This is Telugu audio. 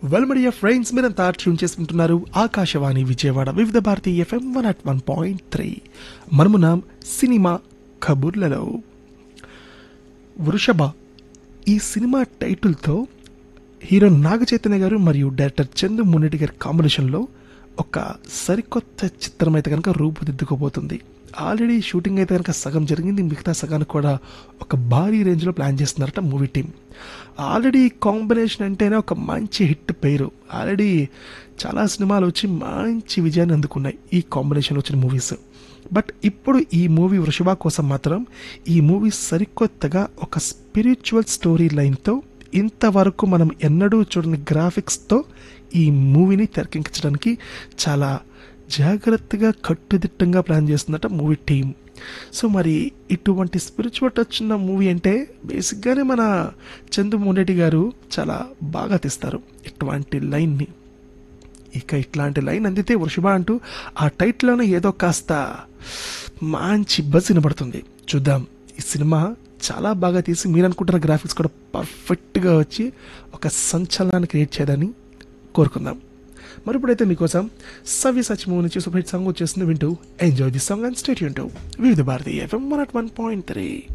వెల్మడియా ఫ్రెండ్స్ మీరంతా ట్యూన్ చేసుకుంటున్నారు Akashvani Vijayawada Vividh Bharati FM one at one point three మనమున్నాం సినిమా కబుర్లలో వృషభ ఈ సినిమా టైటిల్తో హీరో నాగ చైతన్య గారు మరియు డైరెక్టర్ చందు మున్నెడ్డి గారి కాంబినేషన్లో ఒక సరికొత్త చిత్రం అయితే కనుక రూపుదిద్దుకోబోతుంది ఆల్రెడీ షూటింగ్ అయితే కనుక సగం జరిగింది మిగతా సగానికి కూడా ఒక భారీ రేంజ్లో ప్లాన్ చేస్తున్నారట మూవీ టీం ఆల్రెడీ కాంబినేషన్ అంటేనే ఒక మంచి హిట్ పేరు ఆల్రెడీ చాలా సినిమాలు వచ్చి మంచి విజయాన్ని అందుకున్నాయి ఈ కాంబినేషన్లో వచ్చిన మూవీస్ బట్ ఇప్పుడు ఈ మూవీ వృషభ కోసం మాత్రం ఈ మూవీ సరికొత్తగా ఒక స్పిరిచువల్ స్టోరీ లైన్తో ఇంతవరకు మనం ఎన్నడూ చూడని గ్రాఫిక్స్తో ఈ మూవీని తెరకెక్కించడానికి చాలా జాగ్రత్తగా కట్టుదిట్టంగా ప్లాన్ చేస్తుందట మూవీ టీం సో మరి ఇటువంటి స్పిరిచువల్ టచ్ ఉన్న మూవీ అంటే బేసిక్గానే మన చందు మొండెడ్డి గారు చాలా బాగా తీస్తారు ఇటువంటి లైన్ని ఇక ఇట్లాంటి లైన్ అందితే వృషభ అంటూ ఆ టైటిల్లోనే ఏదో కాస్త మంచి బజ్ వినబడుతుంది చూద్దాం ఈ సినిమా చాలా బాగా తీసి మీరు అనుకుంటున్న గ్రాఫిక్స్ కూడా పర్ఫెక్ట్గా వచ్చి ఒక సంచలనాన్ని క్రియేట్ చేయదని కోరుకుందాం మరి ఇప్పుడైతే మీకోసం సవి సచ్ మూవీ నుంచి సూపర్ హిట్ సాంగ్ వచ్చేస్తుంది వింటూ enjoy the song and stay వింటూ Vividh Bharati FM one at one point three